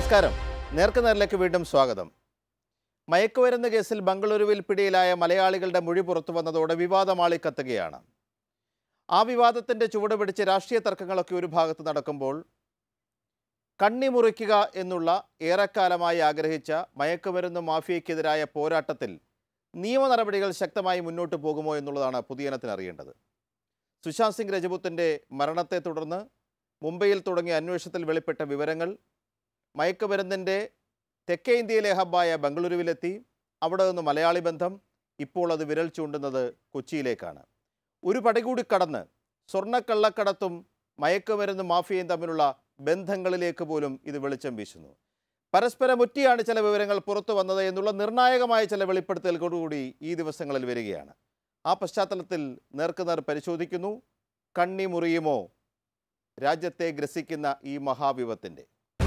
നമസ്കാരം നേർക്കുനേരിലേക്ക് വീണ്ടും സ്വാഗതം മയക്കുമരുന്ന് കേസിൽ ബംഗളൂരുവിൽ പിടിയിലായ മലയാളികളുടെ മൊഴി പുറത്തു വന്നതോടെ വിവാദമാളി കത്തുകയാണ് ആ വിവാദത്തിന്റെ ചുവട് പിടിച്ച് രാഷ്ട്രീയ തർക്കങ്ങളൊക്കെ ഒരു ഭാഗത്ത് നടക്കുമ്പോൾ കണ്ണി മുറിക്കുക എന്നുള്ള ഏറെക്കാലമായി ആഗ്രഹിച്ച മയക്കുമരുന്ന് മാഫിയയ്ക്കെതിരായ പോരാട്ടത്തിൽ നിയമ നടപടികൾ ശക്തമായി മുന്നോട്ട് പോകുമോ എന്നുള്ളതാണ് പുതിയനത്തിന് അറിയേണ്ടത് സുശാന്ത് സിംഗ് രജപുത്തിൻ്റെ മരണത്തെ തുടർന്ന് മുംബൈയിൽ തുടങ്ങിയ അന്വേഷണത്തിൽ വെളിപ്പെട്ട വിവരങ്ങൾ മയക്കുമരുന്നിൻ്റെ തെക്കേ ഇന്ത്യയിലെ ഹബ്ബായ ബംഗളൂരുവിലെത്തി അവിടെ നിന്ന് മലയാളി ബന്ധം ഇപ്പോൾ അത് വിരൽ ചൂണ്ടുന്നത് കൊച്ചിയിലേക്കാണ് ഒരു പടി കൂടി കടന്ന് സ്വർണ്ണക്കള്ളക്കടത്തും മയക്കുമരുന്ന് മാഫിയയും തമ്മിലുള്ള ബന്ധങ്ങളിലേക്ക് പോലും ഇത് വെളിച്ചം വീശുന്നു പരസ്പരം ഒറ്റിയാണ് ചില വിവരങ്ങൾ പുറത്തു വന്നത് എന്നുള്ള നിർണായകമായ ചില വെളിപ്പെടുത്തലുകളോടുകൂടി ഈ ദിവസങ്ങളിൽ വരികയാണ് ആ പശ്ചാത്തലത്തിൽ നേർക്കുനേർ പരിശോധിക്കുന്നു കണ്ണി മുറിയുമോ രാജ്യത്തെ ഗ്രസിക്കുന്ന ഈ മഹാവിപത്തിൻ്റെ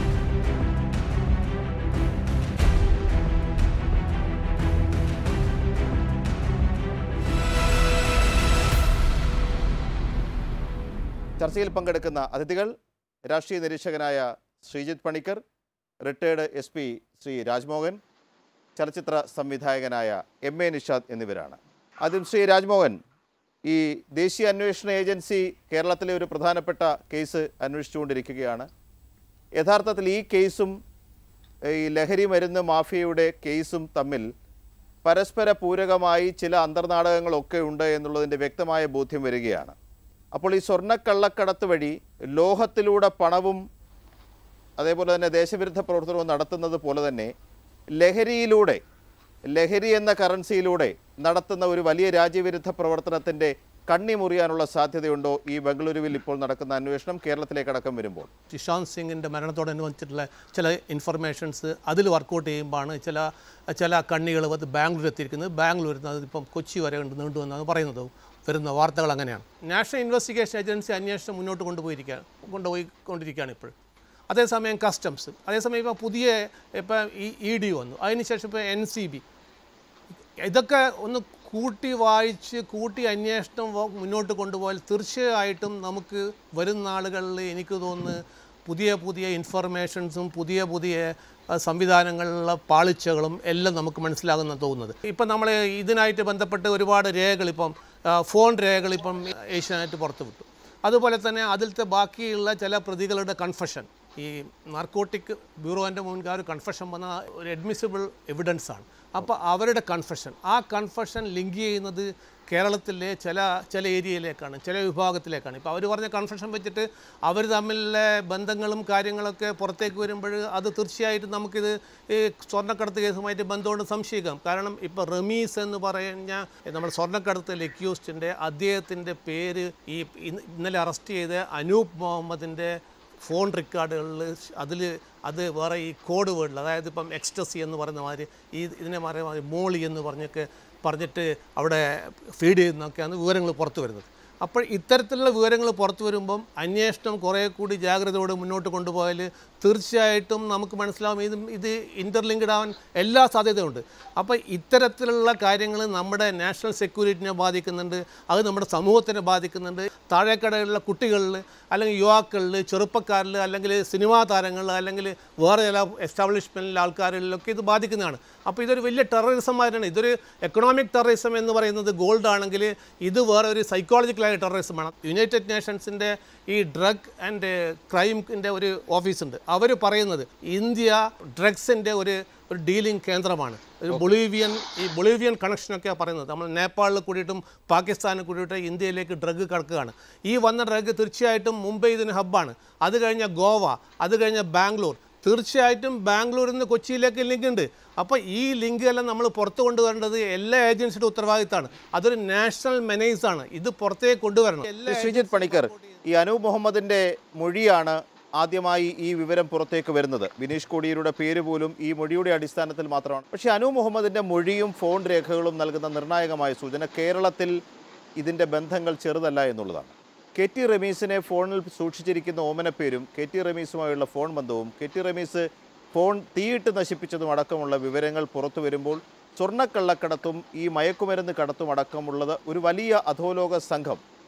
ചർച്ചയിൽ പങ്കെടുക്കുന്ന അതിഥികൾ രാഷ്ട്രീയ നിരീക്ഷകനായ Sreejith Panicker retired S P Sree Rajmohan ചലച്ചിത്ര സംവിധായകനായ എം എ നിഷാദ് എന്നിവരാണ് ആദ്യം ശ്രീ രാജ്മോഹൻ ഈ ദേശീയ അന്വേഷണ ഏജൻസി കേരളത്തിലെ ഒരു പ്രധാനപ്പെട്ട കേസ് അന്വേഷിച്ചുകൊണ്ടിരിക്കുകയാണ് യഥാർത്ഥത്തിൽ ഈ കേസും ഈ ലഹരി മരുന്ന് മാഫിയയുടെ കേസും തമ്മിൽ പരസ്പര പൂരകമായി ചില അന്തർനാടകങ്ങളൊക്കെ ഉണ്ട് എന്നുള്ളതിൻ്റെ വ്യക്തമായ ബോധ്യം വരികയാണ് അപ്പോൾ ഈ സ്വർണ്ണക്കള്ളക്കടത്ത് വഴി ലോഹത്തിലൂടെ പണവും അതേപോലെ തന്നെ ദേശവിരുദ്ധ പ്രവർത്തനവും നടത്തുന്നത് പോലെ തന്നെ ലഹരിയിലൂടെ ലഹരി എന്ന കറൻസിയിലൂടെ നടത്തുന്ന ഒരു വലിയ രാജ്യവിരുദ്ധ പ്രവർത്തനത്തിൻ്റെ കണ്ണി മുറിയാനുള്ള സാധ്യതയുണ്ടോ ഈ ബംഗളൂരുവിൽ ഇപ്പോൾ നടക്കുന്ന അന്വേഷണം കേരളത്തിലേക്ക് അടക്കം വരുമ്പോൾ സുശാന്ത് സിംഗിൻ്റെ മരണത്തോടനുബന്ധിച്ചിട്ടുള്ള ചില ഇൻഫർമേഷൻസ് അതിൽ വർക്കൗട്ട് ചെയ്യുമ്പോഴാണ് ചില ചില കണ്ണികൾ വന്ന് ബാംഗ്ലൂർ എത്തിയിരിക്കുന്നത് ബാംഗ്ലൂരിൽ നിന്ന് അതിപ്പം കൊച്ചി വരെ ഉണ്ട് നീണ്ടുവെന്നാണ് പറയുന്നത് വരുന്ന വാർത്തകൾ അങ്ങനെയാണ് നാഷണൽ ഇൻവെസ്റ്റിഗേഷൻ ഏജൻസി അന്വേഷണം മുന്നോട്ട് കൊണ്ടുപോയിരിക്കുകയാണ് കൊണ്ടുപോയി കൊണ്ടിരിക്കുകയാണ് ഇപ്പോൾ അതേസമയം കസ്റ്റംസ് അതേസമയം ഇപ്പോൾ പുതിയ ഇപ്പം ഈ ഇ ഡി വന്നു അതിനുശേഷം ഇപ്പോൾ എൻ സി ബി ഇതൊക്കെ ഒന്ന് കൂട്ടി വായിച്ച് കൂട്ടി അന്വേഷണം വ- മുന്നോട്ട് കൊണ്ടുപോയാൽ തീർച്ചയായിട്ടും നമുക്ക് വരും നാളുകളിൽ എനിക്ക് തോന്നുന്നു പുതിയ പുതിയ ഇൻഫർമേഷൻസും പുതിയ പുതിയ ആ, സംവിധാനങ്ങളിലുള്ള പാളിച്ചകളും എല്ലാം നമുക്ക് മനസ്സിലാകുന്ന തോന്നുന്നത് ഇപ്പം നമ്മൾ ഇതിനായിട്ട് ബന്ധപ്പെട്ട് ഒരുപാട് രേഖകൾ ഇപ്പം ആ, ഫോൺ രേഖകൾ ഇപ്പം ഏഷ്യാനെറ്റ് പുറത്തു വിട്ടു അതുപോലെ തന്നെ അതിലത്തെ ബാക്കിയുള്ള ചില പ്രതികളുടെ കൺഫഷൻ ഈ നാർക്കോട്ടിക് ബ്യൂറോൻ്റെ മുൻകാർ കൺഫഷൻ വന്ന ഒരു അഡ്മിസിബിൾ എവിഡൻസ് ആണ് അപ്പോൾ അവരുടെ കൺഫഷൻ ആ കൺഫഷൻ ലിങ്ക് ചെയ്യുന്നത് കേരളത്തിലെ ചില ചില ഏരിയയിലേക്കാണ് ചില വിഭാഗത്തിലേക്കാണ് ഇപ്പോൾ അവർ പറഞ്ഞ കൺഫഷൻ വെച്ചിട്ട് അവർ തമ്മിലെ ബന്ധങ്ങളും കാര്യങ്ങളൊക്കെ പുറത്തേക്ക് വരുമ്പോൾ അത് തീർച്ചയായിട്ടും നമുക്കിത് ഈ സ്വർണ്ണക്കടത്ത് കേസുമായിട്ട് ബന്ധമുണ്ട് സംശയിക്കാം കാരണം ഇപ്പോൾ റമീസ് എന്ന് പറഞ്ഞ നമ്മുടെ സ്വർണ്ണക്കടത്തിൽ എക്യൂസ്റ്റിൻ്റെ അദ്ദേഹത്തിൻ്റെ പേര് ഈ ഇന്ന് ഇന്നലെ അറസ്റ്റ് ചെയ്ത അനൂപ് മുഹമ്മദിൻ്റെ ഫോൺ റെക്കോർഡുകളിൽ അതിൽ അത് വേറെ ഈ കോഡ് വേർഡിൽ അതായത് ഇപ്പം എക്സ്റ്റസി എന്ന് പറയുന്ന മാതിരി ഈ ഇതിനെ പറയുന്ന മാതിരി മോളി എന്ന് പറഞ്ഞൊക്കെ പറഞ്ഞിട്ട് അവിടെ ഫീഡ് ചെയ്യുന്നൊക്കെയാണ് വിവരങ്ങൾ പുറത്തു വരുന്നത് അപ്പോൾ ഇത്തരത്തിലുള്ള വിവരങ്ങൾ പുറത്തു വരുമ്പം അന്വേഷണം കുറേ കൂടി ജാഗ്രതയോടെ മുന്നോട്ട് കൊണ്ടുപോയാൽ തീർച്ചയായിട്ടും നമുക്ക് മനസ്സിലാവും ഇത് ഇത് ഇൻ്റർലിങ്ക്ഡ് ആവാൻ എല്ലാ സാധ്യതയുണ്ട് അപ്പോൾ ഇത്തരത്തിലുള്ള കാര്യങ്ങൾ നമ്മുടെ നാഷണൽ സെക്യൂരിറ്റിനെ ബാധിക്കുന്നുണ്ട് അത് നമ്മുടെ സമൂഹത്തിനെ ബാധിക്കുന്നുണ്ട് താഴേക്കടയിലുള്ള കുട്ടികളിൽ അല്ലെങ്കിൽ യുവാക്കളിൽ ചെറുപ്പക്കാരിൽ അല്ലെങ്കിൽ സിനിമാ താരങ്ങളിൽ അല്ലെങ്കിൽ വേറെ ചില എസ്റ്റാബ്ലിഷ്മെൻറ്റിലെ ആൾക്കാരിലൊക്കെ ഇത് ബാധിക്കുന്നതാണ് അപ്പോൾ ഇതൊരു വലിയ ടെററിസമായിട്ടാണ് ഇതൊരു എക്കണോമിക് ടെററിസം എന്ന് പറയുന്നത് ഗോൾഡ് ആണെങ്കിൽ ഇത് വേറെ ഒരു സൈക്കോളജിക്കലായ ടെററിസമാണ് യുണൈറ്റഡ് നേഷൻസിൻ്റെ ഈ ഡ്രഗ് ആൻഡ് ക്രൈമിൻ്റെ ഒരു ഓഫീസുണ്ട് അവർ പറയുന്നത് ഇന്ത്യ ഡ്രഗ്സിൻ്റെ ഒരു ഒരു ഡീലിംഗ് കേന്ദ്രമാണ് ഒരു ബൊളീവിയൻ ഈ ബൊളീവിയൻ കണക്ഷനൊക്കെയാണ് പറയുന്നത് നമ്മൾ നേപ്പാളിൽ കൂടിയിട്ടും പാകിസ്ഥാനിൽ കൂടിയിട്ട് ഇന്ത്യയിലേക്ക് ഡ്രഗ് കടക്കുകയാണ് ഈ വന്ന ഡ്രഗ് തീർച്ചയായിട്ടും മുംബൈ ഇതിന് ഹബ്ബാണ് അത് കഴിഞ്ഞ ഗോവ അത് കഴിഞ്ഞ ബാംഗ്ലൂർ തീർച്ചയായിട്ടും ബാംഗ്ലൂരിൽ നിന്ന് കൊച്ചിയിലേക്ക് ലിങ്ക് ഉണ്ട് അപ്പോൾ ഈ ലിങ്ക് എല്ലാം നമ്മൾ പുറത്ത് കൊണ്ടുവരേണ്ടത് എല്ലാ ഏജൻസിയുടെ ഉത്തരവാദിത്തമാണ് അതൊരു നാഷണൽ മെനേസ് ആണ് ഇത് പുറത്തേക്ക് കൊണ്ടുവരണം എല്ലാ ശ്രീജിത്ത് പണിക്കർ ഈ അനൂപ് മുഹമ്മദിന്റെ മൊഴിയാണ് ആദ്യമായി ഈ വിവരം പുറത്തേക്ക് വരുന്നത് ബിനീഷ് കോടിയേരിയുടെ പേര് പോലും ഈ മൊഴിയുടെ അടിസ്ഥാനത്തിൽ മാത്രമാണ് പക്ഷേ അനൂപ് മുഹമ്മദിന്റെ മൊഴിയും ഫോൺ രേഖകളും നൽകുന്ന നിർണായകമായ സൂചന കേരളത്തിൽ ഇതിന്റെ ബന്ധങ്ങൾ ചെറുതല്ല എന്നുള്ളതാണ് കെ ടി റമീസിനെ ഫോണിൽ സൂക്ഷിച്ചിരിക്കുന്ന ഓമനപ്പേരും കെ ടി റമീസുമായുള്ള ഫോൺ ബന്ധവും കെ ടി റമീസ് ഫോൺ തീയിട്ട് നശിപ്പിച്ചതും അടക്കമുള്ള വിവരങ്ങൾ പുറത്തു വരുമ്പോൾ സ്വർണ്ണക്കള്ളക്കടത്തും ഈ മയക്കുമരുന്ന് കടത്തും അടക്കമുള്ളത് ഒരു വലിയ അധോലോക സംഘം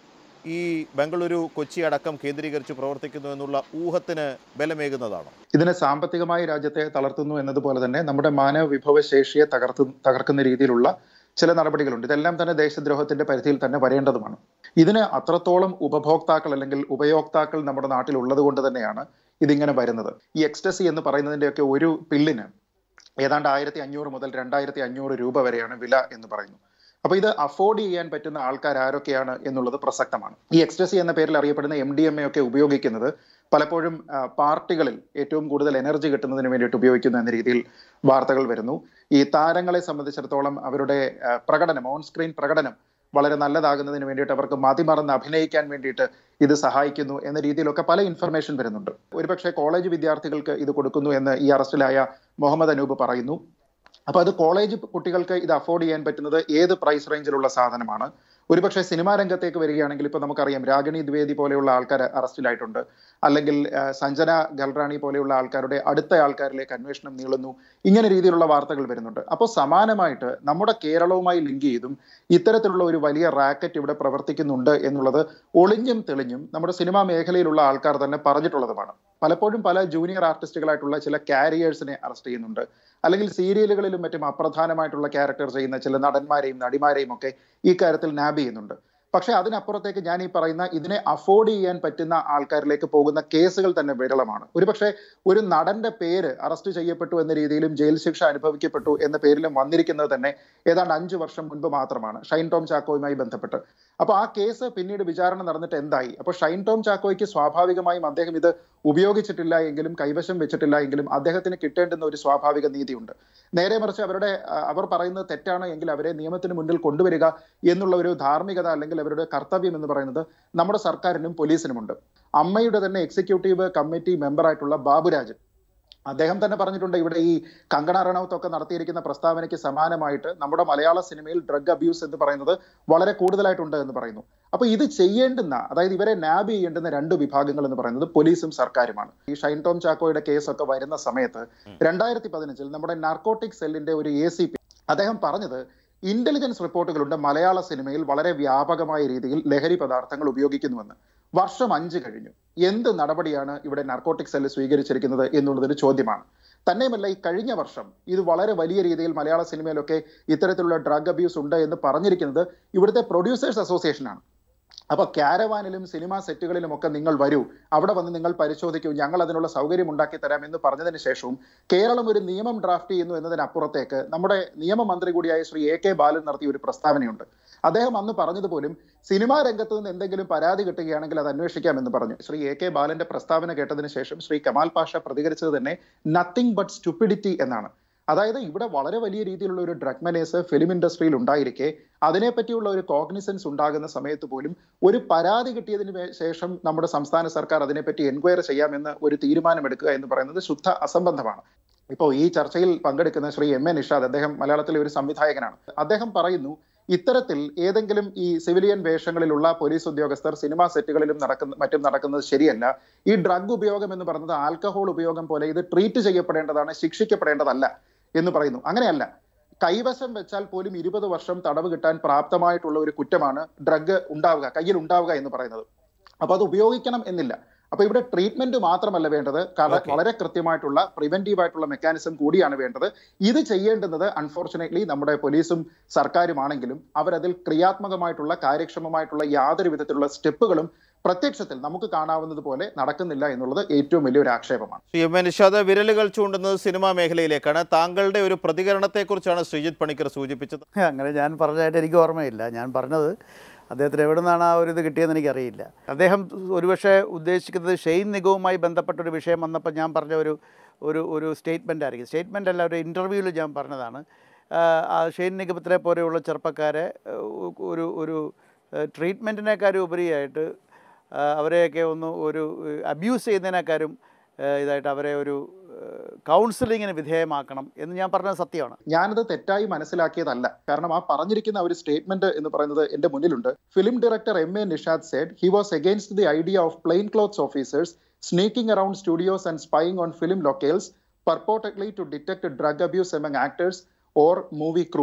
ഈ ബംഗളൂരു കൊച്ചി അടക്കം കേന്ദ്രീകരിച്ച് പ്രവർത്തിക്കുന്നു എന്നുള്ള ഊഹത്തിന് ബലമേകുന്നതാണോ ഇതിനെ സാമ്പത്തികമായി രാജ്യത്തെ തളർത്തുന്നു എന്നതുപോലെ തന്നെ നമ്മുടെ മാനവ വിഭവശേഷിയെ തകർത്തു തകർക്കുന്ന രീതിയിലുള്ള ചില നടപടികളുണ്ട് ഇതെല്ലാം തന്നെ ദേശദ്രോഹത്തിന്റെ പരിധിയിൽ തന്നെ വരേണ്ടതുമാണ് ഇതിന് അത്രത്തോളം ഉപഭോക്താക്കൾ അല്ലെങ്കിൽ ഉപയോക്താക്കൾ നമ്മുടെ നാട്ടിൽ ഉള്ളത് കൊണ്ട് തന്നെയാണ് ഇതിങ്ങനെ വരുന്നത് ഈ എക്സ്റ്റസി എന്ന് പറയുന്നതിന്റെയൊക്കെ ഒരു പില്ലിന് ഏതാണ്ട് ആയിരത്തി അഞ്ഞൂറ് മുതൽ രണ്ടായിരത്തി അഞ്ഞൂറ് രൂപ വരെയാണ് വില എന്ന് പറയുന്നു അപ്പൊ ഇത് അഫോർഡ് ചെയ്യാൻ പറ്റുന്ന ആൾക്കാർ ആരൊക്കെയാണ് എന്നുള്ളത് പ്രസക്തമാണ് ഈ എക്സ്റ്റസി എന്ന പേരിൽ അറിയപ്പെടുന്ന എം ഡി എം എ ഒക്കെ ഉപയോഗിക്കുന്നത് പലപ്പോഴും ആ, പാർട്ടികളിൽ ഏറ്റവും കൂടുതൽ എനർജി കിട്ടുന്നതിന് വേണ്ടിയിട്ട് ഉപയോഗിക്കുന്നു എന്ന രീതിയിൽ വാർത്തകൾ വരുന്നു ഈ താരങ്ങളെ സംബന്ധിച്ചിടത്തോളം അവരുടെ ആ, പ്രകടനം ഓൺ സ്ക്രീൻ പ്രകടനം വളരെ നല്ലതാകുന്നതിന് വേണ്ടിയിട്ട് അവർക്ക് മതിമറന്ന് അഭിനയിക്കാൻ വേണ്ടിയിട്ട് ഇത് സഹായിക്കുന്നു എന്ന രീതിയിലൊക്കെ പല ഇൻഫർമേഷൻ വരുന്നുണ്ട് ഒരുപക്ഷെ കോളേജ് വിദ്യാർത്ഥികൾക്ക് ഇത് കൊടുക്കുന്നു എന്ന് ഈ അറസ്റ്റിലായ മുഹമ്മദ് അനൂപ് പറയുന്നു അപ്പൊ അത് കോളേജ് കുട്ടികൾക്ക് ഇത് അഫോർഡ് ചെയ്യാൻ പറ്റുന്നത് ഏത് പ്രൈസ് റേഞ്ചിലുള്ള സാധനമാണ് ഒരുപക്ഷെ സിനിമാ രംഗത്തേക്ക് വരികയാണെങ്കിൽ ഇപ്പൊ നമുക്കറിയാം രാഗിണി ദ്വിവേദി പോലെയുള്ള ആൾക്കാർ അറസ്റ്റിലായിട്ടുണ്ട് അല്ലെങ്കിൽ ആ, സഞ്ജന ഗൽറാണി പോലെയുള്ള ആൾക്കാരുടെ അടുത്ത ആൾക്കാരിലേക്ക് അന്വേഷണം നീളുന്നു ഇങ്ങനെ രീതിയിലുള്ള വാർത്തകൾ വരുന്നുണ്ട് അപ്പോൾ സമാനമായിട്ട് നമ്മുടെ കേരളവുമായി ലിങ്ക് ചെയ്തും ഇത്തരത്തിലുള്ള ഒരു വലിയ റാക്കറ്റ് ഇവിടെ പ്രവർത്തിക്കുന്നുണ്ട് എന്നുള്ളത് ഒളിഞ്ഞും തെളിഞ്ഞും നമ്മുടെ സിനിമാ മേഖലയിലുള്ള ആൾക്കാർ തന്നെ പറഞ്ഞിട്ടുള്ളതുമാണ് പലപ്പോഴും പല ജൂനിയർ ആർട്ടിസ്റ്റുകളായിട്ടുള്ള ചില കാരിയേഴ്സിനെ അറസ്റ്റ് ചെയ്യുന്നുണ്ട് അല്ലെങ്കിൽ സീരിയലുകളിലും മറ്റും അപ്രധാനമായിട്ടുള്ള ക്യാരക്ടർ ചെയ്യുന്ന ചില നടന്മാരെയും നടിമാരെയും ഒക്കെ ഈ കാര്യത്തിൽ നാബ് ചെയ്യുന്നുണ്ട് പക്ഷെ അതിനപ്പുറത്തേക്ക് ഞാൻ ഈ പറയുന്ന ഇതിനെ അഫോർഡ് ചെയ്യാൻ പറ്റുന്ന ആൾക്കാരിലേക്ക് പോകുന്ന കേസുകൾ തന്നെ വിരളമാണ് ഒരുപക്ഷെ ഒരു നടന്റെ പേര് അറസ്റ്റ് ചെയ്യപ്പെട്ടു എന്ന രീതിയിലും ജയിൽ ശിക്ഷ അനുഭവിക്കപ്പെട്ടു എന്ന പേരിലും വന്നിരിക്കുന്നത് തന്നെ ഏതാണ്ട് അഞ്ചു വർഷം മുൻപ് മാത്രമാണ് ഷൈൻ ടോം ചാക്കോയുമായി ബന്ധപ്പെട്ട് അപ്പൊ ആ കേസ് പിന്നീട് വിചാരണ നടന്നിട്ട് എന്തായി അപ്പൊ ഷൈൻ ടോം ചാക്കോയ്ക്ക് സ്വാഭാവികമായും അദ്ദേഹം ഇത് ഉപയോഗിച്ചിട്ടില്ല എങ്കിലും കൈവശം വെച്ചിട്ടില്ല എങ്കിലും അദ്ദേഹത്തിന് കിട്ടേണ്ടുന്ന ഒരു സ്വാഭാവിക നീതിയുണ്ട് നേരെ മറിച്ച് അവരുടെ ആ, അവർ പറയുന്നത് തെറ്റാണ് എങ്കിൽ അവരെ നിയമത്തിന് മുന്നിൽ കൊണ്ടുവരിക എന്നുള്ള ഒരു ധാർമ്മികത അല്ലെങ്കിൽ അവരുടെ കർത്തവ്യം എന്ന് പറയുന്നത് നമ്മുടെ സർക്കാരിനും പോലീസിനുമുണ്ട് അമ്മയുടെ തന്നെ എക്സിക്യൂട്ടീവ് കമ്മിറ്റി മെമ്പറായിട്ടുള്ള ബാബുരാജ് അദ്ദേഹം തന്നെ പറഞ്ഞിട്ടുണ്ട് ഇവിടെ ഈ കങ്കണ റണൌത്ത് ഒക്കെ നടത്തിയിരിക്കുന്ന പ്രസ്താവനയ്ക്ക് സമാനമായിട്ട് നമ്മുടെ മലയാള സിനിമയിൽ ഡ്രഗ് അബ്യൂസ് എന്ന് പറയുന്നത് വളരെ കൂടുതലായിട്ടുണ്ട് എന്ന് പറയുന്നു അപ്പൊ ഇത് ചെയ്യേണ്ടുന്ന അതായത് ഇവരെ നാബ് ചെയ്യേണ്ടുന്ന രണ്ട് വിഭാഗങ്ങൾ എന്ന് പറയുന്നത് പോലീസും സർക്കാരുമാണ് ഈ ഷൈൻ ടോം ചാക്കോയുടെ കേസൊക്കെ വരുന്ന സമയത്ത് രണ്ടായിരത്തി പതിനഞ്ചിൽ നമ്മുടെ നാർക്കോട്ടിക് സെല്ലിന്റെ ഒരു എ സി പി അദ്ദേഹം പറഞ്ഞത് ഇന്റലിജൻസ് റിപ്പോർട്ടുകളുണ്ട് മലയാള സിനിമയിൽ വളരെ വ്യാപകമായ രീതിയിൽ ലഹരി പദാർത്ഥങ്ങൾ ഉപയോഗിക്കുന്നുവെന്ന് വർഷം അഞ്ച് കഴിഞ്ഞു എന്ത് നടപടിയാണ് ഇവിടെ നാർക്കോട്ടിക് സെല്ല് സ്വീകരിച്ചിരിക്കുന്നത് എന്നുള്ളതൊരു ചോദ്യമാണ് തന്നെയുമല്ല ഈ കഴിഞ്ഞ വർഷം ഇത് വളരെ വലിയ രീതിയിൽ മലയാള സിനിമയിലൊക്കെ ഇത്തരത്തിലുള്ള ഡ്രഗ് അബ്യൂസ് ഉണ്ട് എന്ന് പറഞ്ഞിരിക്കുന്നത് ഇവിടുത്തെ പ്രൊഡ്യൂസേഴ്സ് അസോസിയേഷനാണ് അപ്പൊ ക്യാരവാനിലും സിനിമാ സെറ്റുകളിലും ഒക്കെ നിങ്ങൾ വരൂ അവിടെ വന്ന് നിങ്ങൾ പരിശോധിക്കൂ ഞങ്ങൾ അതിനുള്ള സൗകര്യം ഉണ്ടാക്കി തരാം എന്ന് പറഞ്ഞതിന് ശേഷവും കേരളം ഒരു നിയമം ഡ്രാഫ്റ്റ് ചെയ്യുന്നു എന്നതിനപ്പുറത്തേക്ക് നമ്മുടെ നിയമമന്ത്രി കൂടിയായ ശ്രീ എ കെ ബാലൻ നടത്തിയ ഒരു പ്രസ്താവനയുണ്ട് അദ്ദേഹം അന്ന് പറഞ്ഞതുപോലും സിനിമാ രംഗത്ത് നിന്ന് എന്തെങ്കിലും പരാതി കിട്ടുകയാണെങ്കിൽ അത് അന്വേഷിക്കാമെന്ന് പറഞ്ഞു ശ്രീ എ കെ ബാലന്റെ പ്രസ്താവന കേട്ടതിന് ശേഷം ശ്രീ കമാൽ പാഷ പ്രതികരിച്ചത് തന്നെ നത്തിങ് ബട്ട് സ്റ്റുപ്പിഡിറ്റി എന്നാണ് അതായത് ഇവിടെ വളരെ വലിയ രീതിയിലുള്ള ഒരു ഡ്രഗ് മെനേഴ്സ് ഫിലിം ഇൻഡസ്ട്രിയിൽ ഉണ്ടായിരിക്കെ അതിനെപ്പറ്റിയുള്ള ഒരു കോഗ്നിസൻസ് ഉണ്ടാകുന്ന സമയത്ത് പോലും ഒരു പരാതി കിട്ടിയതിന് വേ- ശേഷം നമ്മുടെ സംസ്ഥാന സർക്കാർ അതിനെപ്പറ്റി എൻക്വയറി ചെയ്യാമെന്ന് ഒരു തീരുമാനമെടുക്കുക എന്ന് പറയുന്നത് ശുദ്ധ അസംബന്ധമാണ് ഇപ്പോൾ ഈ ചർച്ചയിൽ പങ്കെടുക്കുന്ന ശ്രീ എം എ നിഷാദ് അദ്ദേഹം മലയാളത്തിലെ ഒരു സംവിധായകനാണ് അദ്ദേഹം പറയുന്നു ഇത്തരത്തിൽ ഏതെങ്കിലും ഈ സിവിലിയൻ വേഷങ്ങളിലുള്ള പോലീസ് ഉദ്യോഗസ്ഥർ സിനിമാ സെറ്റുകളിലും നടക്കുന്ന മറ്റും നടക്കുന്നത് ശരിയല്ല ഈ ഡ്രഗ് ഉപയോഗം എന്ന് പറയുന്നത് ആൽക്കഹോൾ ഉപയോഗം പോലെ ഇത് ട്രീറ്റ് ചെയ്യപ്പെടേണ്ടതാണ് ശിക്ഷിക്കപ്പെടേണ്ടതല്ല എന്ന് പറയുന്നു അങ്ങനെയല്ല കൈവശം വെച്ചാൽ പോലും ഇരുപത് വർഷം തടവ് കിട്ടാൻ പ്രാപ്തമായിട്ടുള്ള ഒരു കുറ്റമാണ് ഡ്രഗ് ഉണ്ടാവുക കയ്യിൽ ഉണ്ടാവുക എന്ന് പറയുന്നത് അപ്പൊ അത് ഉപയോഗിക്കണം എന്നില്ല അപ്പൊ ഇവിടെ ട്രീറ്റ്മെന്റ് മാത്രമല്ല വേണ്ടത് കട- Okay. വളരെ കൃത്യമായിട്ടുള്ള പ്രിവെന്റീവ് ആയിട്ടുള്ള മെക്കാനിസം കൂടിയാണ് വേണ്ടത് ഇത് ചെയ്യേണ്ടുന്നത് അൺഫോർച്ചുനേറ്റ്ലി നമ്മുടെ പോലീസും സർക്കാരുമാണെങ്കിലും അവരതിൽ ക്രിയാത്മകമായിട്ടുള്ള കാര്യക്ഷമമായിട്ടുള്ള യാതൊരു വിധത്തിലുള്ള സ്റ്റെപ്പുകളും പ്രത്യക്ഷത്തിൽ നമുക്ക് കാണാവുന്നത് പോലെ നടക്കുന്നില്ല എന്നുള്ളത് ഏറ്റവും വലിയൊരു ആക്ഷേപമാണ് ശ്രീ എം എ നിഷാദ് വിരലുകൾ ചൂണ്ടുന്നത് സിനിമാ മേഖലയിലേക്കാണ് താങ്കളുടെ ഒരു പ്രതികരണത്തെക്കുറിച്ചാണ് ശ്രീജിത്ത് പണിക്കർ സൂചിപ്പിച്ചത് അങ്ങനെ ഞാൻ പറഞ്ഞതായിട്ട് എനിക്ക് ഓർമ്മയില്ല ഞാൻ പറഞ്ഞത് അദ്ദേഹത്തിന് എവിടെ നിന്നാണ് ആ ഒരു ഇത് കിട്ടിയതെന്ന് എനിക്കറിയില്ല അദ്ദേഹം ഒരുപക്ഷെ ഉദ്ദേശിക്കുന്നത് ഷെയ്ൻ നിഗവുമായി ബന്ധപ്പെട്ട ഒരു വിഷയം വന്നപ്പോൾ ഞാൻ പറഞ്ഞ ഒരു ഒരു ഒരു സ്റ്റേറ്റ്മെൻ്റ് ആയിരിക്കും സ്റ്റേറ്റ്മെൻ്റ് അല്ല ഒരു ഇൻ്റർവ്യൂവിൽ ഞാൻ പറഞ്ഞതാണ് ആഹ് ആ ഷെയ്ൻ നിഗമത്തിനെ പോലെയുള്ള ചെറുപ്പക്കാരെ ആഹ് ഒരു ഒരു ട്രീറ്റ്മെൻറ്റിനേക്കാളും ഉപരിയായിട്ട് ആഹ് അവരെയൊക്കെ ഒന്ന് ഒരു അബ്യൂസ് ചെയ്യുന്നതിനേക്കാളും ആഹ് ഇതായിട്ട് അവരെ ഒരു കൗൺസിലിങ്ങിന് വിധേയമാക്കണം എന്ന് ഞാൻ പറഞ്ഞത് സത്യമാണ് ഞാനത് തെറ്റായി മനസ്സിലാക്കിയതല്ല കാരണം ആ പറഞ്ഞിരിക്കുന്ന ഒരു സ്റ്റേറ്റ്മെന്റ് എന്ന് പറയുന്നത് എന്റെ മുന്നിലുണ്ട് film director M A Nishad said he was against the idea of plain clothes officers sneaking around studios and spying on film locales purportedly to detect drug abuse among actors or movie crews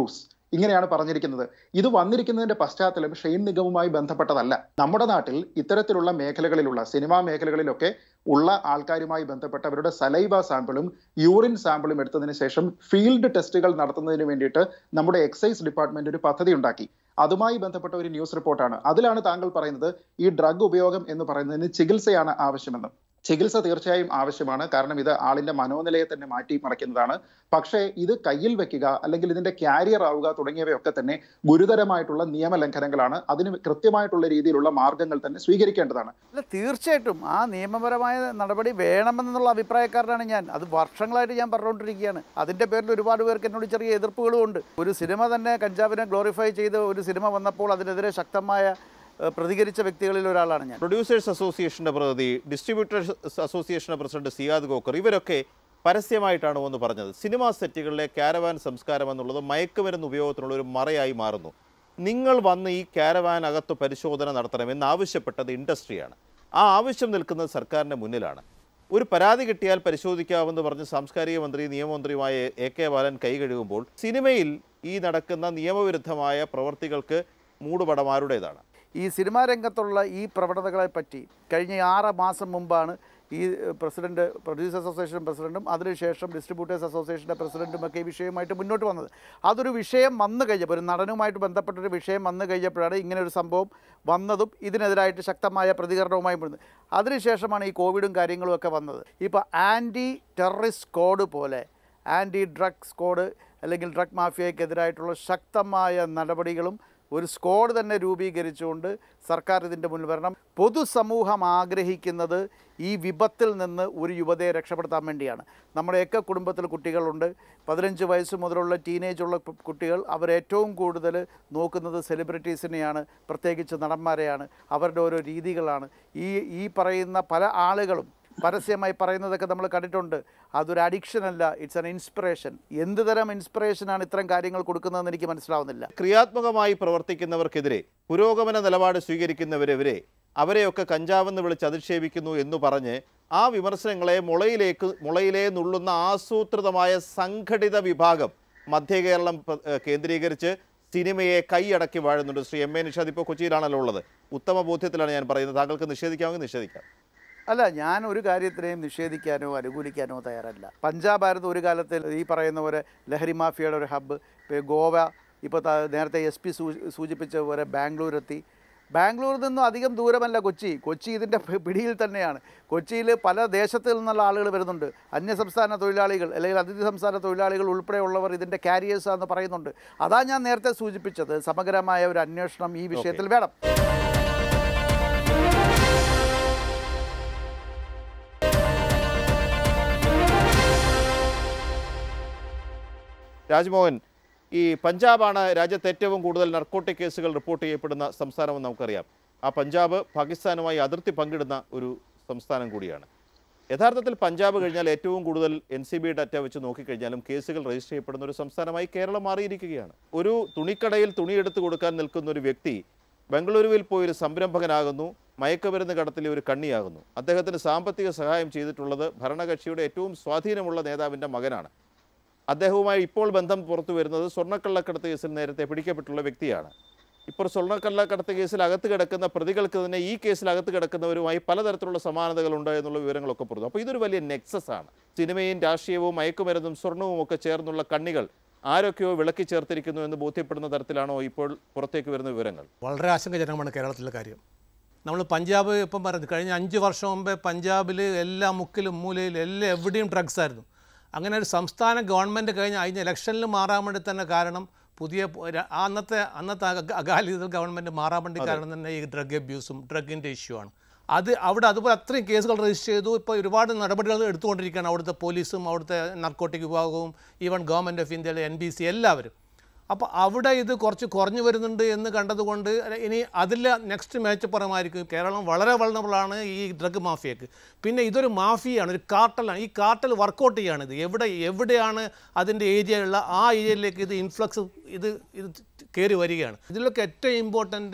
ഇങ്ങനെയാണ് പറഞ്ഞിരിക്കുന്നത് ഇത് വന്നിരിക്കുന്നതിന്റെ പശ്ചാത്തലം Shane നിഗമുമായി ബന്ധപ്പെട്ടതല്ല നമ്മുടെ നാട്ടിൽ ഇത്തരത്തിലുള്ള മേഖലകളിലുള്ള cinema മേഖലകളിലൊക്കെ ഉള്ള ആൾക്കാരുമായി ബന്ധപ്പെട്ട അവരുടെ സലൈവ സാമ്പിളും യൂറിൻ സാമ്പിളും എടുത്തതിന് ശേഷം ഫീൽഡ് ടെസ്റ്റുകൾ നടത്തുന്നതിന് വേണ്ടിയിട്ട് നമ്മുടെ എക്സൈസ് ഡിപ്പാർട്ട്മെന്റ് ഒരു പദ്ധതി ഉണ്ടാക്കി അതുമായി ബന്ധപ്പെട്ട ഒരു ന്യൂസ് റിപ്പോർട്ടാണ് അതിലാണ് താങ്കൾ പറയുന്നത് ഈ ഡ്രഗ് ഉപയോഗം എന്ന് പറയുന്നതിന് ചികിത്സയാണ് ആവശ്യമെന്ന് ചികിത്സ തീർച്ചയായും ആവശ്യമാണ് കാരണം ഇത് ആളിന്റെ മനോനിലയെ തന്നെ മാറ്റി മറിക്കുന്നതാണ് പക്ഷേ ഇത് കയ്യിൽ വെക്കുക അല്ലെങ്കിൽ ഇതിന്റെ കാരിയർ ആവുക തുടങ്ങിയവയൊക്കെ തന്നെ ഗുരുതരമായിട്ടുള്ള നിയമലംഘനങ്ങളാണ് അതിന് കൃത്യമായിട്ടുള്ള രീതിയിലുള്ള മാർഗങ്ങൾ തന്നെ സ്വീകരിക്കേണ്ടതാണ് അല്ല തീർച്ചയായിട്ടും ആ നിയമപരമായ നടപടി വേണമെന്നുള്ള അഭിപ്രായക്കാരനാണ് ഞാൻ അത് വർഷങ്ങളായിട്ട് ഞാൻ പറഞ്ഞുകൊണ്ടിരിക്കുകയാണ് അതിൻ്റെ പേരിൽ ഒരുപാട് പേർക്ക് എന്നോട് ചെറിയ എതിർപ്പുകളും ഉണ്ട് ഒരു സിനിമ തന്നെ കഞ്ചാവിനെ ഗ്ലോറിഫൈ ചെയ്ത് ഒരു സിനിമ വന്നപ്പോൾ അതിനെതിരെ ശക്തമായ ഏഹ്, പ്രതികരിച്ച വ്യക്തികളിൽ ഒരാളാണ് ഞാൻ പ്രൊഡ്യൂസേഴ്സ് അസോസിയേഷന്റെ പ്രതിനിധി ഡിസ്ട്രിബ്യൂട്ടേഴ്സ് അസോസിയേഷന്റെ പ്രസിഡന്റ് സിയാദ് ഗോക്കർ ഇവരൊക്കെ പരസ്യമായിട്ടാണ് ഒന്ന് പറഞ്ഞത് സിനിമാ സെറ്റുകളിലെ കാരവാൻ സംസ്കാരം എന്നുള്ളത് മയക്കുമരുന്ന് ഉപയോഗത്തിനുള്ള ഒരു മറയായി മാറുന്നു നിങ്ങൾ വന്ന് ഈ കാരവാൻ അകത്ത് പരിശോധന നടത്തണമെന്ന് ആവശ്യപ്പെട്ടത് ഇൻഡസ്ട്രിയാണ് ആ ആവശ്യം നിൽക്കുന്നത് സർക്കാരിൻ്റെ മുന്നിലാണ് ഒരു പരാതി കിട്ടിയാൽ പരിശോധിക്കാമെന്ന് പറഞ്ഞ് സാംസ്കാരിക മന്ത്രി നിയമമന്ത്രിയുമായ എ കെ ബാലൻ കൈ കഴുകുമ്പോൾ സിനിമയിൽ ഈ നടക്കുന്ന നിയമവിരുദ്ധമായ പ്രവർത്തികൾക്ക് മൂടുപടം ആരുടേതാണ് ഈ സിനിമാ രംഗത്തുള്ള ഈ പ്രവണതകളെ പറ്റി കഴിഞ്ഞ ആറ് മാസം മുമ്പാണ് ഈ പ്രസിഡന്റ് പ്രൊഡ്യൂസേഴ്സ് അസോസിയേഷൻ പ്രസിഡന്റും അതിനുശേഷം ഡിസ്ട്രിബ്യൂട്ടേഴ്സ് അസോസിയേഷൻ്റെ പ്രസിഡന്റും ഒക്കെ ഈ വിഷയമായിട്ട് മുന്നോട്ട് വന്നത് അതൊരു വിഷയം വന്നു കഴിഞ്ഞപ്പോൾ ഒരു നടനുമായിട്ട് ബന്ധപ്പെട്ടൊരു വിഷയം വന്നു കഴിഞ്ഞപ്പോഴാണ് ഇങ്ങനെ ഒരു സംഭവം വന്നതും ഇതിനെതിരായിട്ട് ശക്തമായ പ്രതികരണവുമായി വരുന്നത് അതിനുശേഷമാണ് ഈ കോവിഡും കാര്യങ്ങളും ഒക്കെ വന്നത് ഇപ്പോൾ ആൻറ്റി ടെററിസ്റ്റ് കോഡ് പോലെ ആൻറ്റി ഡ്രഗ് സ്ക്വാഡ് അല്ലെങ്കിൽ ഡ്രഗ് മാഫിയയ്ക്കെതിരായിട്ടുള്ള ശക്തമായ നടപടികളും ഒരു സ്ക്വാഡ് തന്നെ രൂപീകരിച്ചുകൊണ്ട് സർക്കാർ ഇതിൻ്റെ മുന്നിൽ വരണം പൊതുസമൂഹം ആഗ്രഹിക്കുന്നത് ഈ വിപത്തിൽ നിന്ന് ഒരു യുവതയെ രക്ഷപ്പെടുത്താൻ വേണ്ടിയാണ് നമ്മുടെയൊക്കെ കുടുംബത്തിൽ കുട്ടികളുണ്ട് പതിനഞ്ച് വയസ്സ് മുതലുള്ള ടീനേജുള്ള കു- കുട്ടികൾ അവരേറ്റവും കൂടുതൽ നോക്കുന്നത് സെലിബ്രിറ്റീസിനെയാണ് പ്രത്യേകിച്ച് നടന്മാരെയാണ് അവരുടെ ഓരോ രീതികളാണ് ഈ ഈ പറയുന്ന പല ആളുകളും പരസ്യമായി പറയുന്നതൊക്കെ നമ്മൾ കണ്ടിട്ടുണ്ട് അതൊരു അഡിക്ഷൻ അല്ല ഇറ്റ്സ് ആൻ ഇൻസ്പിറേഷൻ എന്ത് തരം ഇൻസ്പിറേഷനാണ് ഇത്തരം കാര്യങ്ങൾ കൊടുക്കുന്നതെന്ന് എനിക്ക് മനസ്സിലാവുന്നില്ല ക്രിയാത്മകമായി പ്രവർത്തിക്കുന്നവർക്കെതിരെ പുരോഗമന നിലപാട് സ്വീകരിക്കുന്നവരെതിരെ അവരെയൊക്കെ കഞ്ചാവെന്ന് വിളിച്ച് അധിക്ഷേപിക്കുന്നു എന്ന് പറഞ്ഞ് ആ വിമർശനങ്ങളെ മുളയിലേക്ക് മുളയിലേ നുള്ളുന്ന ആസൂത്രിതമായ സംഘടിത വിഭാഗം മധ്യ കേരളം പ- ഏഹ് കേന്ദ്രീകരിച്ച് സിനിമയെ കൈയടക്കി വാഴുന്നുണ്ട് ശ്രീ എം എ നിഷാദ് ഇപ്പോൾ കൊച്ചിയിലാണല്ലോ ഉള്ളത് ഉത്തമ ബോധ്യത്തിലാണ് ഞാൻ പറയുന്നത് താങ്കൾക്ക് നിഷേധിക്കാമെങ്കിൽ നിഷേധിക്കാം അല്ല ഞാൻ ഒരു കാര്യത്തിനെയും നിഷേധിക്കാനോ അനുകൂലിക്കാനോ തയ്യാറല്ല പഞ്ചാബായിരുന്നു ഒരു കാലത്ത് ഈ പറയുന്ന പോലെ ലഹരി മാഫിയയുടെ ഒരു ഹബ്ബ് ഇപ്പോൾ ഗോവ ഇപ്പോൾ നേരത്തെ എസ് പി സൂചിപ്പിച്ച പോലെ ബാംഗ്ലൂർ എത്തി ബാംഗ്ലൂരിൽ നിന്നും അധികം ദൂരമല്ല കൊച്ചി കൊച്ചി ഇതിൻ്റെ പി- പിടിയിൽ തന്നെയാണ് കൊച്ചിയിൽ പല ദേശത്തിൽ നിന്നുള്ള ആളുകൾ വരുന്നുണ്ട് അന്യസംസ്ഥാന തൊഴിലാളികൾ അല്ലെങ്കിൽ അതിഥി സംസ്ഥാന തൊഴിലാളികൾ ഉൾപ്പെടെയുള്ളവർ ഇതിൻ്റെ കാരിയേഴ്സാന്ന് പറയുന്നുണ്ട് അതാ ഞാൻ നേരത്തെ സൂചിപ്പിച്ചത് സമഗ്രമായ ഒരു അന്വേഷണം ഈ വിഷയത്തിൽ വേണം രാജ്മോഹൻ ഈ പഞ്ചാബാണ് രാജ്യത്ത് ഏറ്റവും കൂടുതൽ നർക്കോട്ടിക് കേസുകൾ റിപ്പോർട്ട് ചെയ്യപ്പെടുന്ന സംസ്ഥാനമെന്ന് നമുക്കറിയാം ആ പഞ്ചാബ് പാകിസ്ഥാനുമായി അതിർത്തി പങ്കിടുന്ന ഒരു സംസ്ഥാനം കൂടിയാണ് യഥാർത്ഥത്തിൽ പഞ്ചാബ് കഴിഞ്ഞാൽ ഏറ്റവും കൂടുതൽ എൻ സി ബി ഡാറ്റ വെച്ച് നോക്കിക്കഴിഞ്ഞാലും കേസുകൾ രജിസ്റ്റർ ചെയ്യപ്പെടുന്ന ഒരു സംസ്ഥാനമായി കേരളം മാറിയിരിക്കുകയാണ് ഒരു തുണിക്കടയിൽ തുണി എടുത്തു കൊടുക്കാൻ നിൽക്കുന്ന ഒരു വ്യക്തി ബംഗളൂരുവിൽ പോയി ഒരു സംരംഭകനാകുന്നു മയക്കുമരുന്ന് കടത്തിലെ ഒരു കണ്ണിയാകുന്നു അദ്ദേഹത്തിന് സാമ്പത്തിക സഹായം ചെയ്തിട്ടുള്ളത് ഭരണകക്ഷിയുടെ ഏറ്റവും സ്വാധീനമുള്ള നേതാവിൻ്റെ മകനാണ് അദ്ദേഹവുമായി ഇപ്പോൾ ബന്ധം പുറത്തു വരുന്നത് സ്വർണ്ണക്കള്ളക്കടത്ത് കേസിൽ നേരത്തെ പിടിക്കപ്പെട്ടുള്ള വ്യക്തിയാണ് ഇപ്പോൾ സ്വർണ്ണക്കള്ളക്കടത്ത് കേസിൽ അകത്ത് കിടക്കുന്ന പ്രതികൾക്ക് തന്നെ ഈ കേസിൽ അകത്ത് കിടക്കുന്നവരുമായി പലതരത്തിലുള്ള സമാനതകളുണ്ട് എന്നുള്ള വിവരങ്ങളൊക്കെ പുറത്തു അപ്പോൾ ഇതൊരു വലിയ നെക്സസ് ആണ് സിനിമയും രാഷ്ട്രീയവും മയക്കുമരുന്നും സ്വർണവും ഒക്കെ ചേർന്നുള്ള കണ്ണികൾ ആരൊക്കെയോ വിളക്കി ചേർത്തിരിക്കുന്നു എന്ന് ബോധ്യപ്പെടുന്ന തരത്തിലാണോ ഇപ്പോൾ പുറത്തേക്ക് വരുന്ന വിവരങ്ങൾ വളരെ ആശങ്കജനകമാണ് കേരളത്തിലെ കാര്യം നമ്മൾ പഞ്ചാബ് ഇപ്പം പറഞ്ഞു കഴിഞ്ഞ അഞ്ച് വർഷം മുമ്പേ പഞ്ചാബിൽ എല്ലാ മുക്കിലും മൂലയിലും എല്ലാം എവിടെയും ഡ്രഗ്സ് ആയിരുന്നു അങ്ങനെ ഒരു സംസ്ഥാന ഗവൺമെൻറ് കഴിഞ്ഞ കഴിഞ്ഞ ഇലക്ഷനിൽ മാറാൻ വേണ്ടി തന്നെ കാരണം പുതിയ പ- ര- ആ അന്നത്തെ അന്നത്തെ അക- അകാലിദൾ ഗവൺമെൻറ് മാറാൻ വേണ്ടി കാരണം തന്നെ ഈ ഡ്രഗ് അബ്യൂസും ഡ്രഗിൻ്റെ ഇഷ്യൂ ആണ് അത് അവിടെ അതുപോലെ അത്രയും കേസുകൾ രജിസ്റ്റർ ചെയ്തു ഇപ്പോൾ ഒരുപാട് നടപടികൾ എടുത്തുകൊണ്ടിരിക്കുകയാണ് അവിടുത്തെ പോലീസും അവിടുത്തെ നർക്കോട്ടിക് വിഭാഗവും ഈവൻ ഗവൺമെൻറ് ഓഫ് ഇന്ത്യയിലെ എൻ ബി സി എല്ലാവരും അപ്പോൾ അവിടെ ഇത് കുറച്ച് കുറഞ്ഞു വരുന്നുണ്ട് എന്ന് കണ്ടതുകൊണ്ട് ഇനി അതിൽ നെക്സ്റ്റ് മേച്ചപ്പുറമായിരിക്കും കേരളം വളരെ വളണബിളാണ് ഈ ഡ്രഗ് മാഫിയക്ക് പിന്നെ ഇതൊരു മാഫിയാണ് ഒരു കാർട്ടലാണ് ഈ കാർട്ടൽ വർക്കൗട്ട് ചെയ്യാണ് ഇത് എവിടെ എവിടെയാണ് അതിൻ്റെ ഏരിയയുള്ള ആ ഏരിയയിലേക്ക് ഇത് ഇൻഫ്ലക്സ് ഇത് ഇത് കയറി വരികയാണ് ഇതിലൊക്കെ ഏറ്റവും ഇമ്പോർട്ടൻറ്റ്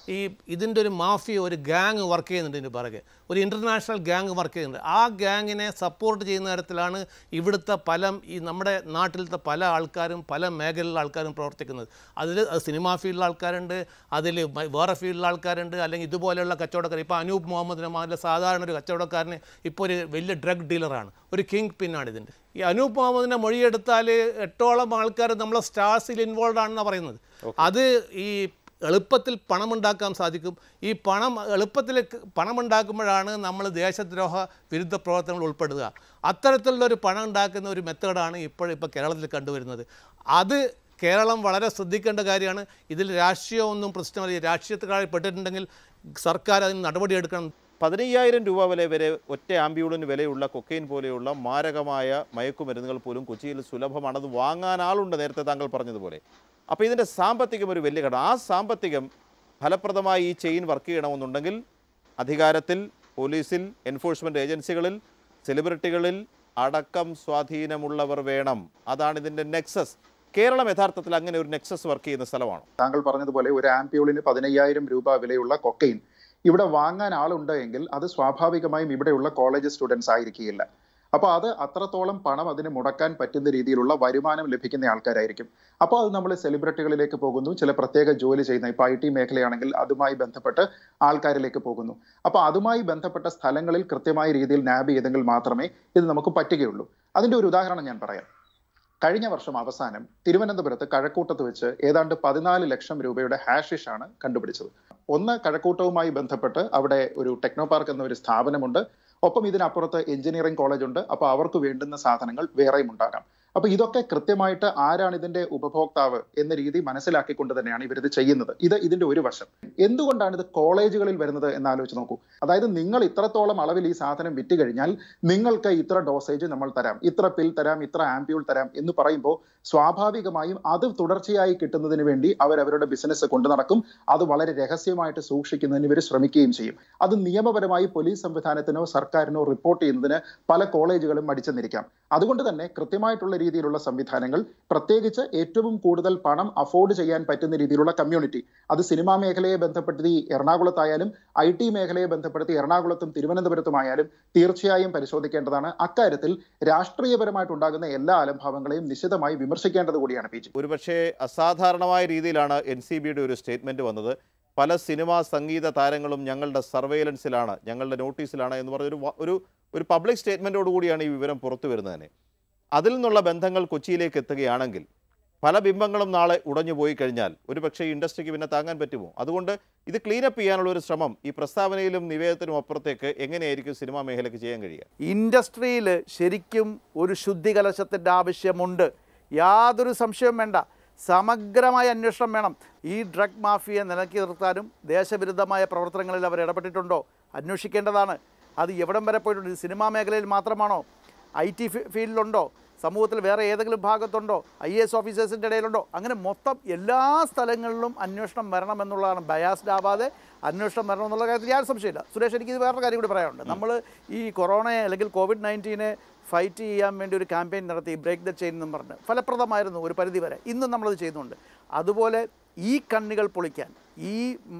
ഈ ഇതിൻ്റെ ഒരു മാഫിയ ഒരു ഗ്യാങ് വർക്ക് ചെയ്യുന്നുണ്ട് ഇതിൻ്റെ പിറകെ ഒരു ഇൻ്റർനാഷണൽ ഗ്യാങ് വർക്ക് ചെയ്യുന്നുണ്ട് ആ ഗ്യാങ്ങിനെ സപ്പോർട്ട് ചെയ്യുന്ന തരത്തിലാണ് ഇവിടുത്തെ പല ഈ നമ്മുടെ നാട്ടിലത്തെ പല ആൾക്കാരും പല മേഖലയിലുള്ള ആൾക്കാരും പ്രവർത്തിക്കുന്നത് അതിൽ സിനിമാ ഫീൽഡിലെ ആൾക്കാരുണ്ട് അതിൽ വേറെ ഫീൽഡിലെ ആൾക്കാരുണ്ട് അല്ലെങ്കിൽ ഇതുപോലെയുള്ള കച്ചവടക്കാർ ഇപ്പോൾ അനൂപ് മുഹമ്മദിനെ മാതിരി സാധാരണ ഒരു കച്ചവടക്കാരന് ഇപ്പോൾ ഒരു വലിയ ഡ്രഗ് ഡീലറാണ് ഒരു കിങ് പിന്നാണ് ഇതിൻ്റെ ഈ അനൂപ് മുഹമ്മദിൻ്റെ മൊഴിയെടുത്താൽ എട്ടോളം ആൾക്കാർ നമ്മളെ സ്റ്റാർസിൽ ഇൻവോൾവ് ആണെന്നാണ് പറയുന്നത് അത് ഈ എളുപ്പത്തിൽ പണമുണ്ടാക്കാൻ സാധിക്കും ഈ പണം എളുപ്പത്തിൽ പണമുണ്ടാക്കുമ്പോഴാണ് നമ്മൾ ദേശദ്രോഹ വിരുദ്ധ പ്രവർത്തനങ്ങൾ ഉൾപ്പെടുക അത്തരത്തിലുള്ളൊരു പണം ഉണ്ടാക്കുന്ന ഒരു മെത്തേഡാണ് ഇപ്പോഴിപ്പോൾ കേരളത്തിൽ കണ്ടുവരുന്നത് അത് കേരളം വളരെ ശ്രദ്ധിക്കേണ്ട കാര്യമാണ് ഇതിൽ രാഷ്ട്രീയമൊന്നും പ്രശ്നമല്ല രാഷ്ട്രീയത്തിൽ പെട്ടിട്ടുണ്ടെങ്കിൽ സർക്കാർ അതിന് നടപടിയെടുക്കണം പതിനയ്യായിരം രൂപ വില വരെ ഒറ്റ ആംബ്യൂളിന് വിലയുള്ള കൊക്കെയിൻ പോലെയുള്ള മാരകമായ മയക്കുമരുന്നുകൾ പോലും കൊച്ചിയിൽ സുലഭമാണ് അത് വാങ്ങാൻ ആളുണ്ട് നേരത്തെ താങ്കൾ പറഞ്ഞതുപോലെ അപ്പോൾ ഇതിൻ്റെ സാമ്പത്തികം ഒരു വലിയ ഘടന ആ സാമ്പത്തികം ഫലപ്രദമായി ഈ ചെയിൻ വർക്ക് ചെയ്യണമെന്നുണ്ടെങ്കിൽ അധികാരത്തിൽ പോലീസിൽ എൻഫോഴ്സ്മെൻറ്റ് ഏജൻസികളിൽ സെലിബ്രിറ്റികളിൽ അടക്കം സ്വാധീനമുള്ളവർ വേണം അതാണ് ഇതിൻ്റെ നെക്സസ് കേരളം യഥാർത്ഥത്തിൽ അങ്ങനെ ഒരു നെക്സസ് വർക്ക് ചെയ്യുന്ന സ്ഥലമാണ് താങ്കൾ പറഞ്ഞതുപോലെ ഒരു ആംപ്യൂളിന് പതിനയ്യായിരം രൂപ വിലയുള്ള കൊക്കൈൻ ഇവിടെ വാങ്ങാൻ ആളുണ്ട് എങ്കിൽ അത് സ്വാഭാവികമായും ഇവിടെയുള്ള കോളേജ് സ്റ്റുഡൻസ് ആയിരിക്കില്ല അപ്പോൾ അത് അത്രത്തോളം പണം അതിന് മുടക്കാൻ പറ്റുന്ന രീതിയിലുള്ള വരുമാനം ലഭിക്കുന്ന ആൾക്കാരായിരിക്കും അപ്പോൾ അത് നമ്മൾ സെലിബ്രിറ്റികളിലേക്ക് പോകുന്നു ചില പ്രത്യേക ജോലി ചെയ്യുന്ന ഇപ്പോൾ ഐ ടി മേഖലയാണെങ്കിൽ അതുമായി ബന്ധപ്പെട്ട് ആൾക്കാരിലേക്ക് പോകുന്നു അപ്പോൾ അതുമായി ബന്ധപ്പെട്ട സ്ഥലങ്ങളിൽ കൃത്യമായ രീതിയിൽ നാബ് ചെയ്തെങ്കിൽ മാത്രമേ ഇത് നമുക്ക് പറ്റുകയുള്ളൂ അതിൻ്റെ ഒരു ഉദാഹരണം ഞാൻ പറയാം കഴിഞ്ഞ വർഷം അവസാനം തിരുവനന്തപുരത്ത് കഴക്കൂട്ടത്ത് വെച്ച് ഏതാണ്ട് പതിനാല് ലക്ഷം രൂപയുടെ ഹാഷിഷ് ആണ് കണ്ടുപിടിച്ചത് ഒന്ന് കഴക്കൂട്ടവുമായി ബന്ധപ്പെട്ട് അവിടെ ഒരു ടെക്നോ പാർക്ക് എന്ന ഒരു സ്ഥാപനമുണ്ട് ഒപ്പം ഇതിനപ്പുറത്ത് എഞ്ചിനീയറിംഗ് കോളേജ് ഉണ്ട് അപ്പോൾ അവർക്ക് വേണ്ടുന്ന സാധനങ്ങൾ വേറെയും ഉണ്ടാകാം അപ്പൊ ഇതൊക്കെ കൃത്യമായിട്ട് ആരാണ് ഇതിന്റെ ഉപഭോക്താവ് എന്ന രീതി മനസ്സിലാക്കിക്കൊണ്ട് തന്നെയാണ് ഇവരിത് ചെയ്യുന്നത് ഇത് ഇതിന്റെ ഒരു വശം എന്തുകൊണ്ടാണ് ഇത് കോളേജുകളിൽ വരുന്നത് എന്ന് ആലോചിച്ച് നോക്കൂ അതായത് നിങ്ങൾ ഇത്രത്തോളം അളവിൽ ഈ സാധനം വിറ്റ് കഴിഞ്ഞാൽ നിങ്ങൾക്ക് ഇത്ര ഡോസേജ് നമ്മൾ തരാം ഇത്ര പിൽ തരാം ഇത്ര ആംപ്യൂൾ തരാം എന്ന് പറയുമ്പോൾ സ്വാഭാവികമായും അത് തുടർച്ചയായി കിട്ടുന്നതിന് വേണ്ടി അവർ അവരുടെ ബിസിനസ് കൊണ്ടു നടക്കും അത് വളരെ രഹസ്യമായിട്ട് സൂക്ഷിക്കുന്നതിന് ഇവർ ശ്രമിക്കുകയും ചെയ്യും അത് നിയമപരമായി പോലീസ് സംവിധാനത്തിനോ സർക്കാരിനോ റിപ്പോർട്ട് ചെയ്യുന്നതിന് പല കോളേജുകളും മടിച്ചെന്നിരിക്കാം അതുകൊണ്ട് തന്നെ കൃത്യമായിട്ടുള്ള രീതിയിലുള്ള സംവിധാനങ്ങൾ പ്രത്യേകിച്ച് ഏറ്റവും കൂടുതൽ പണം അഫോർഡ് ചെയ്യാൻ പറ്റുന്ന രീതിയിലുള്ള കമ്മ്യൂണിറ്റി അത് സിനിമാ മേഖലയെ ബന്ധപ്പെടുത്തി എറണാകുളത്തായാലും ഐ ടി മേഖലയെ ബന്ധപ്പെടുത്തി എറണാകുളത്തും തിരുവനന്തപുരത്തുമായാലും തീർച്ചയായും പരിശോധിക്കേണ്ടതാണ് അക്കാര്യത്തിൽ രാഷ്ട്രീയപരമായിട്ടുണ്ടാകുന്ന എല്ലാ അലംഭാവങ്ങളെയും നിശിതമായി വിമർശിക്കേണ്ടത് കൂടിയാണ് പി ജി ഒരുപക്ഷെ അസാധാരണമായ രീതിയിലാണ് എൻ സി ബിയുടെ ഒരു സ്റ്റേറ്റ്മെന്റ് വന്നത് പല സിനിമാ സംഗീത താരങ്ങളും ഞങ്ങളുടെ സർവൈലൻസിലാണ് ഞങ്ങളുടെ നോട്ടീസിലാണ് എന്ന് പറഞ്ഞൊരു വ- ഒരു ഒരു പബ്ലിക് സ്റ്റേറ്റ്മെൻറ്റോട് കൂടിയാണ് ഈ വിവരം പുറത്തു വരുന്നത് തന്നെ അതിൽ നിന്നുള്ള ബന്ധങ്ങൾ കൊച്ചിയിലേക്ക് എത്തുകയാണെങ്കിൽ പല ബിംബങ്ങളും നാളെ ഉടഞ്ഞു പോയി കഴിഞ്ഞാൽ ഒരു പക്ഷേ ഈ ഇൻഡസ്ട്രിക്ക് പിന്നെ താങ്ങാൻ പറ്റുമോ അതുകൊണ്ട് ഇത് ക്ലീനപ്പ് ചെയ്യാനുള്ള ഒരു ശ്രമം ഈ പ്രസ്താവനയിലും നിവേദനത്തിനും അപ്പുറത്തേക്ക് എങ്ങനെയായിരിക്കും സിനിമാ മേഖലയ്ക്ക് ചെയ്യാൻ കഴിയുക ഇൻഡസ്ട്രിയിൽ ശരിക്കും ഒരു ശുദ്ധികലശത്തിൻ്റെ ആവശ്യമുണ്ട് യാതൊരു സംശയവും വേണ്ട സമഗ്രമായ അന്വേഷണം വേണം ഈ ഡ്രഗ് മാഫിയെ നിലക്കി നിർത്താനും ദേശവിരുദ്ധമായ പ്രവർത്തനങ്ങളിൽ അവർ ഇടപെട്ടിട്ടുണ്ടോ അന്വേഷിക്കേണ്ടതാണ് അത് എവിടം വരെ പോയിട്ടുണ്ട് ഇത് സിനിമാ മേഖലയിൽ മാത്രമാണോ ഐ ടി ഫീൽഡിലുണ്ടോ സമൂഹത്തിൽ വേറെ ഏതെങ്കിലും ഭാഗത്തുണ്ടോ ഐ എസ് ഓഫീസേഴ്സിൻ്റെ ഇടയിലുണ്ടോ അങ്ങനെ മൊത്തം എല്ലാ സ്ഥലങ്ങളിലും അന്വേഷണം വരണമെന്നുള്ളതാണ് ബയാസ്ഡ് ആവാതെ അന്വേഷണം വരണം എന്നുള്ള കാര്യത്തിൽ യാതൊരു സംശയമില്ല സുരേഷ് എനിക്ക് ഇത് വേറൊരു കാര്യം കൂടി പറയാനുണ്ട് നമ്മൾ ഈ കൊറോണയെ അല്ലെങ്കിൽ കോവിഡ് നയൻറ്റീനെ ഫൈറ്റ് ചെയ്യാൻ വേണ്ടി ഒരു ക്യാമ്പയിൻ നടത്തി ബ്രേക്ക് ദ ചെയിൻ എന്നും പറഞ്ഞ് ഫലപ്രദമായിരുന്നു ഒരു പരിധി വരെ ഇന്നും നമ്മളത് ചെയ്യുന്നുണ്ട് അതുപോലെ ഈ കണ്ണികൾ പൊളിക്കാൻ ഈ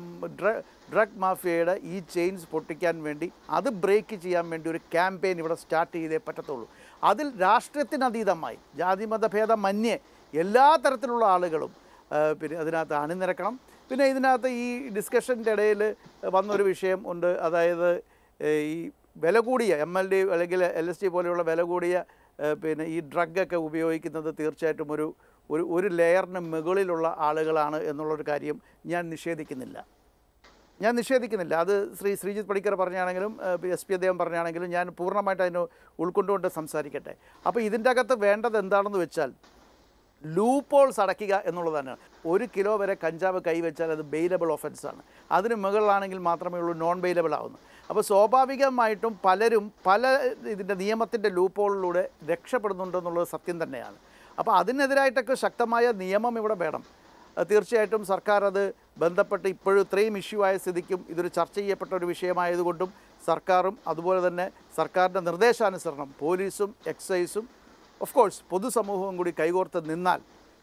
ഡ്രഗ് മാഫിയയുടെ ഈ ചെയിൻസ് പൊട്ടിക്കാൻ വേണ്ടി അത് ബ്രേക്ക് ചെയ്യാൻ വേണ്ടി ഒരു ക്യാമ്പയിൻ ഇവിടെ സ്റ്റാർട്ട് ചെയ്തേ പറ്റത്തുള്ളൂ അതിൽ രാഷ്ട്രീയത്തിനതീതമായി ജാതിമത ഭേദമന്യേ എല്ലാ തരത്തിലുള്ള ആളുകളും ആ, പിന്നെ അതിനകത്ത് അണിനിരക്കണം പിന്നെ ഇതിനകത്ത് ഈ ഡിസ്കഷൻ്റെ ഇടയിൽ വന്നൊരു വിഷയം ഉണ്ട് അതായത് ഏ, ഈ വില കൂടിയ എം എൽ ഡി അല്ലെങ്കിൽ എൽ എസ് ഡി പോലെയുള്ള വില കൂടിയ ഏ, പിന്നെ ഈ ഡ്രഗൊക്കെ ഉപയോഗിക്കുന്നത് തീർച്ചയായിട്ടും ഒരു ഒരു ഒരു ലെയറിന് മുകളിലുള്ള ആളുകളാണ് എന്നുള്ളൊരു കാര്യം ഞാൻ നിഷേധിക്കുന്നില്ല ഞാൻ നിഷേധിക്കുന്നില്ല അത് ശ്രീ ശ്രീജിത്ത് പണിക്കർ പറഞ്ഞാണെങ്കിലും എസ് പി അദ്ദേഹം പറഞ്ഞാണെങ്കിലും ഞാൻ പൂർണ്ണമായിട്ട് അതിന് ഉൾക്കൊണ്ടുകൊണ്ട് സംസാരിക്കട്ടെ അപ്പോൾ ഇതിൻ്റെ അകത്ത് വേണ്ടത് എന്താണെന്ന് വെച്ചാൽ ലൂപ്പോൾസ് അടയ്ക്കുക എന്നുള്ളത് തന്നെയാണ് ഒരു കിലോ വരെ കഞ്ചാവ് കൈവച്ചാൽ അത് ബെയിലബിൾ ഒഫൻസാണ് അതിന് മുകളിലാണെങ്കിൽ മാത്രമേ ഉള്ളൂ നോൺ ബെയിലബിൾ ആവുന്നു അപ്പോൾ സ്വാഭാവികമായിട്ടും പലരും പല ഇതിൻ്റെ നിയമത്തിൻ്റെ ലൂപ്പോളിലൂടെ രക്ഷപ്പെടുന്നുണ്ടെന്നുള്ളത് സത്യം തന്നെയാണ് അപ്പോൾ അതിനെതിരായിട്ടൊക്കെ ശക്തമായ നിയമം ഇവിടെ വേണം അത് തീർച്ചയായിട്ടും സർക്കാർ അത് ബന്ധപ്പെട്ട് ഇപ്പോഴും ഇത്രയും ഇഷ്യൂ ആയ സ്ഥിതിക്കും ഇതൊരു ചർച്ച ചെയ്യപ്പെട്ട ഒരു വിഷയമായതുകൊണ്ടും സർക്കാരും അതുപോലെ തന്നെ സർക്കാരിൻ്റെ നിർദ്ദേശാനുസരണം പോലീസും എക്സൈസും ഓഫ് കോഴ്സ് പൊതുസമൂഹവും കൂടി കൈകോർത്ത് നിന്നാൽ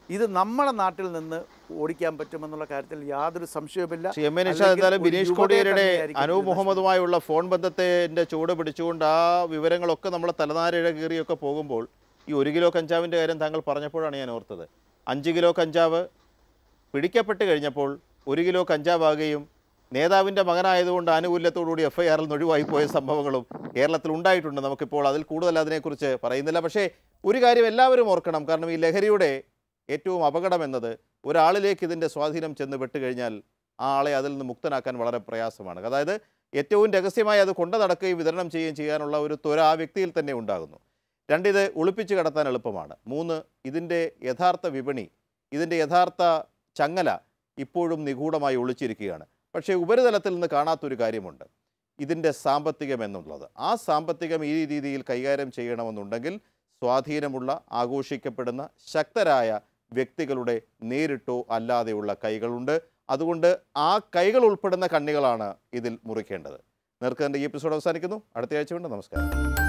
ഇത് നമ്മുടെ നാട്ടിൽ നിന്ന് ഓടിക്കാൻ പറ്റുമെന്നുള്ള കാര്യത്തിൽ യാതൊരു സംശയവുമില്ല ശ്രീ എം എ നിഷ അല്ലെങ്കിൽ എന്തായാലും ഒരു ബിനീഷ് യുവതയെ കോടിയേരിയുടെ തന്നെയായിരിക്കും അനൂപ് ഇത് മുഹമ്മദുമായുള്ള ഫോൺ ബന്ധത്തിന്റെ ചൂട് പിടിച്ചുകൊണ്ട് ആ വിവരങ്ങളൊക്കെ നമ്മളെ തലനാരിഴ കീറിയൊക്കെ പോകുമ്പോൾ ഈ ഒരു കിലോ കഞ്ചാവിൻ്റെ കാര്യം താങ്കൾ പറഞ്ഞപ്പോഴാണ് ഞാൻ ഓർത്തത് അഞ്ച് കിലോ കഞ്ചാവ് പിടിക്കപ്പെട്ട് കഴിഞ്ഞപ്പോൾ ഒരു കിലോ കഞ്ചാവാകുകയും നേതാവിൻ്റെ മകനായതുകൊണ്ട് ആനുകൂല്യത്തോടുകൂടി എഫ് ഐ ആറിൽ ഒഴിവായി പോയ സംഭവങ്ങളും കേരളത്തിൽ ഉണ്ടായിട്ടുണ്ട് നമുക്കിപ്പോൾ അതിൽ കൂടുതൽ അതിനെക്കുറിച്ച് പറയുന്നില്ല പക്ഷേ ഒരു കാര്യം എല്ലാവരും ഓർക്കണം കാരണം ഈ ലഹരിയുടെ ഏറ്റവും അപകടം എന്നത് ഒരാളിലേക്ക് ഇതിൻ്റെ സ്വാധീനം ചെന്ന് പെട്ടുകഴിഞ്ഞാൽ ആ ആളെ അതിൽ നിന്ന് മുക്തനാക്കാൻ വളരെ പ്രയാസമാണ് അതായത് ഏറ്റവും രഹസ്യമായി അത് കൊണ്ടു നടക്കുകയും വിതരണം ചെയ്യുകയും ചെയ്യാനുള്ള ഒരു ത്വര ആ വ്യക്തിയിൽ തന്നെ ഉണ്ടാകുന്നു രണ്ടിത് ഒളിപ്പിച്ച് കടത്താൻ എളുപ്പമാണ് മൂന്ന് ഇതിൻ്റെ യഥാർത്ഥ വിപണി ഇതിൻ്റെ യഥാർത്ഥ ചങ്ങല ഇപ്പോഴും നിഗൂഢമായി ഒളിച്ചിരിക്കുകയാണ് പക്ഷേ ഉപരിതലത്തിൽ നിന്ന് കാണാത്തൊരു കാര്യമുണ്ട് ഇതിൻ്റെ സാമ്പത്തികം എന്നുള്ളത് ആ സാമ്പത്തികം ഈ രീതിയിൽ കൈകാര്യം ചെയ്യണമെന്നുണ്ടെങ്കിൽ സ്വാധീനമുള്ള ആഘോഷിക്കപ്പെടുന്ന ശക്തരായ വ്യക്തികളുടെ നേരിട്ടോ അല്ലാതെയുള്ള കൈകളുണ്ട് അതുകൊണ്ട് ആ കൈകൾ ഉൾപ്പെടുന്ന കണ്ണികളാണ് ഇതിൽ മുറിക്കേണ്ടത് നേർക്കതിൻ്റെ ഈ എപ്പിസോഡ് അവസാനിക്കുന്നു അടുത്ത ആഴ്ച കൊണ്ട് നമസ്കാരം